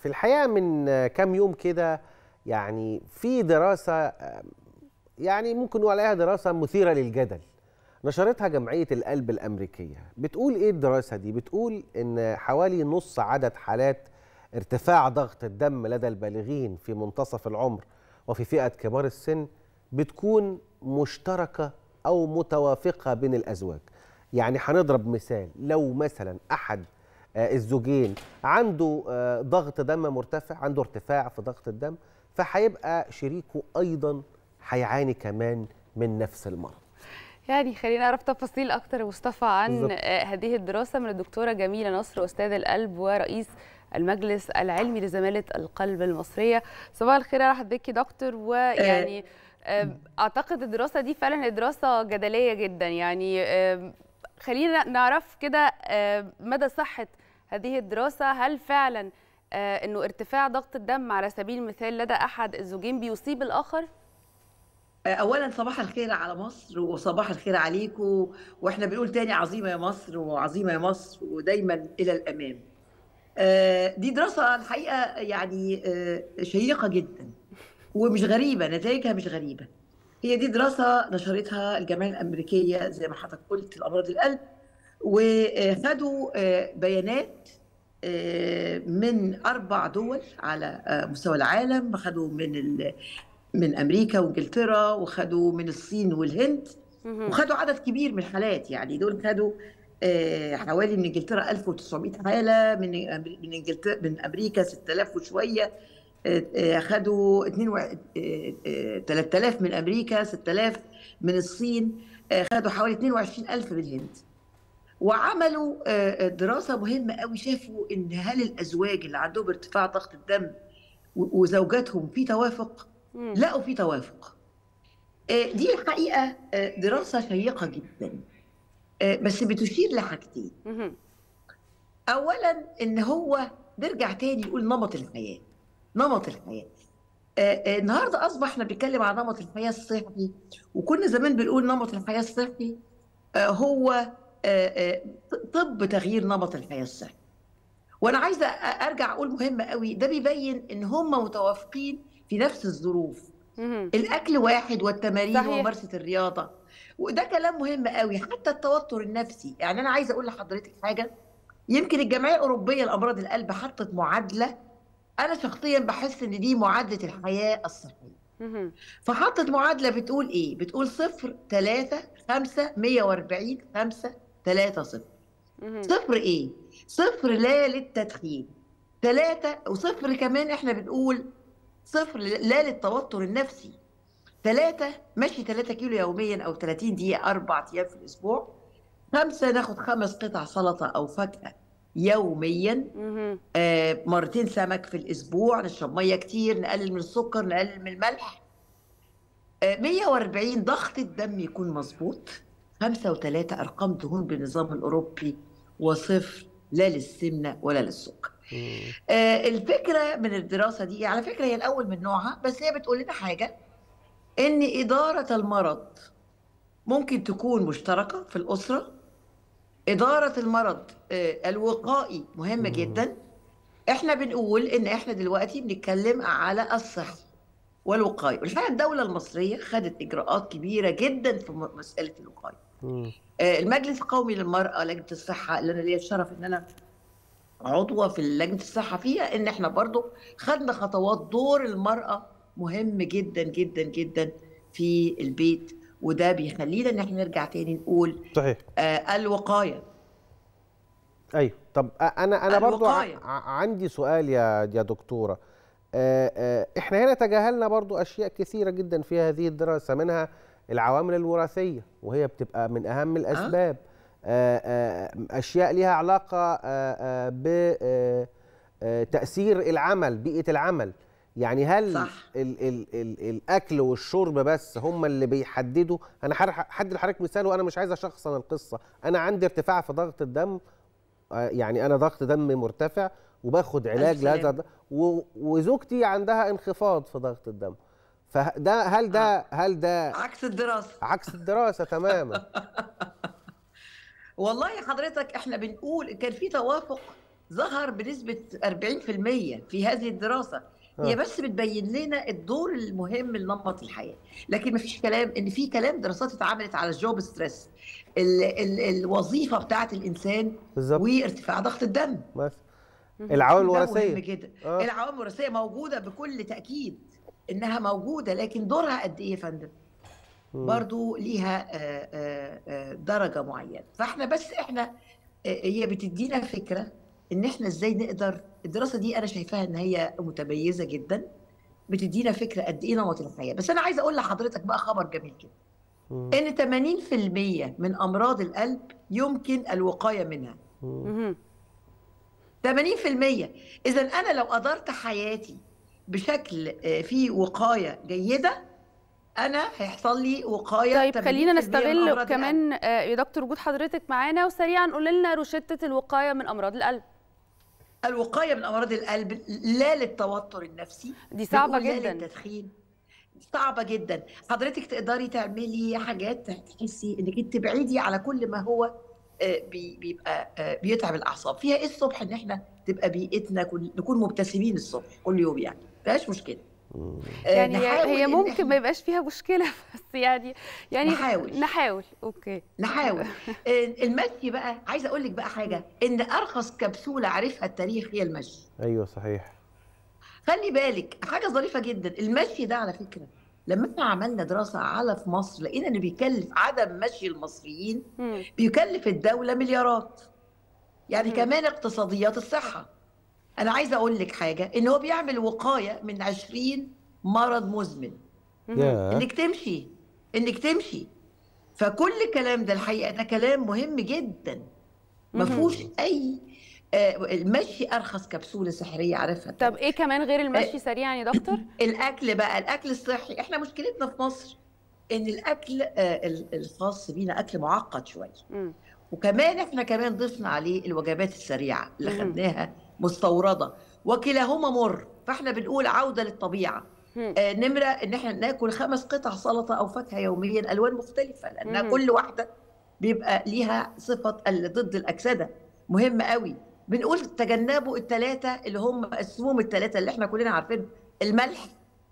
في الحقيقه من كام يوم كده يعني في دراسه يعني ممكن نقول عليها دراسه مثيره للجدل نشرتها جمعيه القلب الامريكيه بتقول ايه الدراسه دي بتقول ان حوالي نص عدد حالات ارتفاع ضغط الدم لدى البالغين في منتصف العمر وفي فئه كبار السن بتكون مشتركه او متوافقه بين الازواج يعني هنضرب مثال لو مثلا احد الزوجين عنده ضغط دم مرتفع عنده ارتفاع في ضغط الدم فهيبقى شريكه ايضا هيعاني كمان من نفس المرض يعني خلينا نعرف تفاصيل اكتر يا مصطفى عن بالظبط. هذه الدراسه من الدكتوره جميله نصر استاذ القلب ورئيس المجلس العلمي لزماله القلب المصريه صباح الخير يا رحب بك دكتور ويعني آه، اعتقد الدراسه دي فعلا هي دراسه جدليه جدا يعني آه، خلينا نعرف كده آه، مدى صحه هذه الدراسه هل فعلا آه، انه ارتفاع ضغط الدم على سبيل المثال لدى احد الزوجين بيصيب الاخر اولا صباح الخير على مصر وصباح الخير عليكم واحنا بنقول تاني عظيمه يا مصر وعظيمه يا مصر ودايما الى الامام آه، دي دراسه الحقيقه يعني آه، شيقه جدا ومش غريبه نتائجها مش غريبه هي دي دراسه نشرتها الجمعيه الامريكيه زي ما حضرتك قلت لامراض القلب وخدوا آه، بيانات آه، من اربع دول على آه، مستوى العالم خدوا من ال- من امريكا وانجلترا وخدوا من الصين والهند مهم. وخدوا عدد كبير من الحالات يعني دول خدوا آه، حوالي من انجلترا 1900 حاله من أمري- من انجلترا من امريكا 6000 وشويه آه، آه، خدوا 2 3000 من امريكا 6000 من الصين آه، خدوا حوالي 22000 من الهند وعملوا آه، دراسه مهمه قوي شافوا ان هل الازواج اللي عندهم ارتفاع ضغط الدم و- وزوجاتهم في توافق مم. لقوا في توافق آه، دي الحقيقه آه، دراسه شيقه جدا آه، بس بتشير لحاجتين مهم. اولا ان هو نرجع تاني نقول نمط الحياه نمط الحياه آه، آه، النهارده اصبح احنا بنتكلم عن نمط الحياه الصحي وكنا زمان بنقول نمط الحياه الصحي آه، هو آه، آه، طب تغيير نمط الحياه الصحي وانا عايزه أ- ارجع اقول مهم قوي ده بيبين ان هم متوافقين في نفس الظروف مهم. الاكل واحد والتمارين صحيح. وممارسه الرياضه وده كلام مهم قوي حتى التوتر النفسي يعني انا عايزه اقول لحضرتك حاجه يمكن الجمعيه الاوروبيه لامراض القلب حطت معادله انا شخصيا بحس ان دي معادله الحياه الصحيه مهم. فحطت معادله بتقول ايه بتقول صفر ثلاثة خمسة 140 5 3 صفر مهم. صفر ايه صفر لا للتدخين ثلاثة وصفر كمان احنا بنقول صفر لا للتوتر النفسي ثلاثة مشي 3 كيلو يوميا او 30 دقيقة اربع ايام في الاسبوع خمسة ناخد خمس قطع سلطة او فاكهة يوميا مهم. آه، مرتين سمك في الاسبوع نشرب ميه كتير نقلل من السكر نقلل من الملح آه، 140 ضغط الدم يكون مظبوط خمسة وثلاثة أرقام دهون بالنظام الأوروبي وصفر لا للسمنة ولا للسكر مم. آه، الفكرة من الدراسة دي على فكرة هي الأول من نوعها بس هي بتقول لنا حاجة إن إدارة المرض ممكن تكون مشتركة في الأسرة إدارة المرض آه، الوقائي مهمة مم. جدا إحنا بنقول إن إحنا دلوقتي بنتكلم على الصحة والوقاية والحقيقة الدولة المصرية خدت إجراءات كبيرة جدا في م- مسألة الوقاية مم. آه، المجلس القومي للمرأة لجنة الصحة اللي أنا ليا الشرف إن أنا عضوة في لجنة الصحة فيها إن إحنا برضو خدنا خطوات دور المرأة مهم جدا جدا جدا في البيت وده بيخلينا إن إحنا نرجع تاني نقول صحيح آه، الوقاية ايوه طب أ- انا انا برضو ع- الوقاية. ع- عندي سؤال يا يا دكتوره آه، آه، احنا هنا تجاهلنا برضو اشياء كثيره جدا في هذه الدراسه منها العوامل الوراثيه وهي بتبقى من اهم الاسباب آه، آه، اشياء ليها علاقه بتاثير العمل بيئه العمل يعني هل صح. ال ال ال الاكل والشرب بس هم اللي بيحددوا انا هدي لحضرتك مثال وانا مش عايز اشخصن القصه انا عندي ارتفاع في ضغط الدم آه، يعني انا ضغط دم مرتفع وباخد علاج لهذا سلامة. الض- و- وزوجتي عندها انخفاض في ضغط الدم فده هل ده هل ده عكس الدراسة عكس الدراسه تماما والله حضرتك احنا بنقول كان في توافق ظهر بنسبه 40% في هذه الدراسه آه. هي بس بتبين لنا الدور المهم لنمط الحياه لكن ما فيش كلام ان في كلام دراسات اتعملت على الجوب ستريس ال ال الوظيفه بتاعه الانسان بالظبط وارتفاع ضغط الدم بس العوامل ده مهم الوراثيه جدا آه. العوامل الوراثيه موجوده بكل تاكيد انها موجوده لكن دورها قد ايه يا فندم مم. برضو ليها آه، آه، آه، درجه معينه فاحنا بس احنا آه، هي بتدينا فكره ان احنا ازاي نقدر الدراسه دي انا شايفاها ان هي متميزه جدا بتدينا فكره قد ايه نمط الحياه بس انا عايزه اقول لحضرتك بقى خبر جميل جدا مم. ان 80% من امراض القلب يمكن الوقايه منها مم. مهم. 80% اذا انا لو ادرت حياتي بشكل آه، فيه وقايه جيده انا هيحصل لي وقايه طيب 80% خلينا من نستغل أمراض القلب. كمان آه، يا دكتور وجود حضرتك معانا وسريعا قول لنا روشتة الوقاية من أمراض القلب الوقايه من امراض القلب لا للتوتر النفسي دي صعبة بنقول لا جدا للتدخين صعبه جدا حضرتك تقدري تعملي حاجات تحسي انك انت تبعدي على كل ما هو آه، بي- بيبقى آه، بيتعب الاعصاب فيها ايه الصبح ان احنا تبقى بيئتنا كل- نكون مبتسمين الصبح كل يوم يعني مفيهاش مشكله مم. آه، يعني هي نحاول هي إن ممكن إحنا- ما يبقاش فيها مشكلة بس يعني يعني نحاول. نحاول اوكي نحاول آه، المشي بقى عايزه اقول لك بقى حاجه ان ارخص كبسوله عرفها التاريخ هي المشي ايوه صحيح خلي بالك حاجه ظريفه جدا المشي ده على فكره لما احنا عملنا دراسه على في مصر لقينا ان بيكلف عدم مشي المصريين مم. بيكلف الدوله مليارات يعني مم. كمان اقتصاديات الصحه انا عايزه اقول لك حاجه ان هو بيعمل وقايه من 20 مرض مزمن مهم. يا انك تمشي انك تمشي فكل الكلام ده الحقيقه ده كلام مهم جدا ما مهم. فيهوش اي آه، المشي ارخص كبسوله سحريه عارفها طب ايه كمان غير المشي سريعا يا دكتور الاكل بقى الاكل الصحي احنا مشكلتنا في مصر ان الاكل آه، ال- الخاص بينا اكل معقد شويه مم. وكمان احنا كمان ضفنا عليه الوجبات السريعه اللي مم. خدناها مستورده وكلاهما مر فاحنا بنقول عوده للطبيعه مم. آه، نمره ان احنا ناكل خمس قطع سلطه او فاكهه يوميا الوان مختلفه لانها مم. كل واحده بيبقى ليها صفه ال- ضد الاكسده مهم قوي بنقول تجنبوا الثلاثه اللي هم السموم الثلاثه اللي احنا كلنا عارفينهم الملح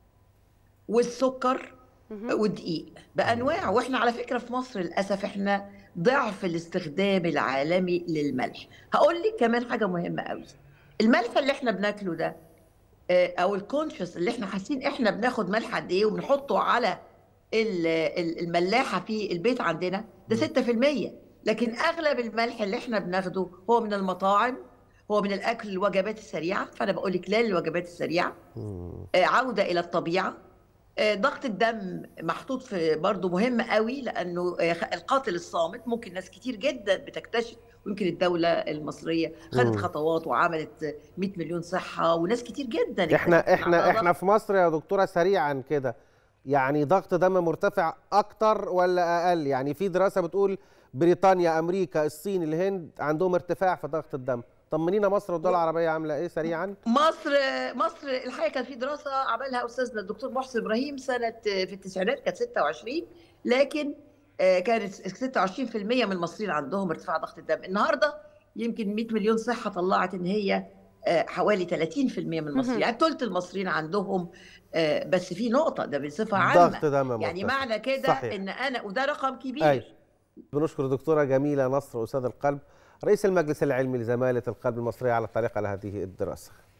والسكر مهم. والدقيق بانواع واحنا على فكره في مصر للاسف احنا ضعف الاستخدام العالمي للملح هقول لك كمان حاجه مهمه قوي الملح اللي احنا بناكله ده آه، او الكونشس اللي احنا حاسين احنا بناخد ملح قد ايه وبنحطه على ال- ال- الملاحه في البيت عندنا ده 6% لكن اغلب الملح اللي احنا بناخده هو من المطاعم هو من الاكل الوجبات السريعه فانا بقول لك لا للوجبات السريعه مم. آه، عودة إلى الطبيعة آه، ضغط الدم محطوط في برضه مهم قوي لأنه آه، القاتل الصامت ممكن ناس كتير جدا بتكتشف ويمكن الدولة المصرية مم. خدت خطوات وعملت آه، 100 مليون صحة وناس كتير جدا احنا اكتشفت احنا الموضوع ده. احنا في مصر يا دكتوره سريعا كده يعني ضغط دم مرتفع اكتر ولا اقل يعني في دراسه بتقول بريطانيا امريكا الصين الهند عندهم ارتفاع في ضغط الدم طمنينا مصر والدول العربيه عامله ايه سريعا مصر مصر الحقيقه كان في دراسه عملها استاذنا الدكتور محسن ابراهيم سنه في التسعينات كانت 26 لكن آه، كانت 26% من المصريين عندهم ارتفاع ضغط الدم النهارده يمكن 100 مليون صحه طلعت ان هي آه، حوالي 30% من المصريين مهم. يعني ثلث المصريين عندهم آه، بس في نقطه ده بصفه عامه ضغط دم يعني مرتفع. معنى كده صحيح. ان انا وده رقم كبير أيوة. بنشكر الدكتوره جميله نصر استاذ القلب رئيس المجلس العلمي لزماله القلب المصريه على التعليق على هذه الدراسه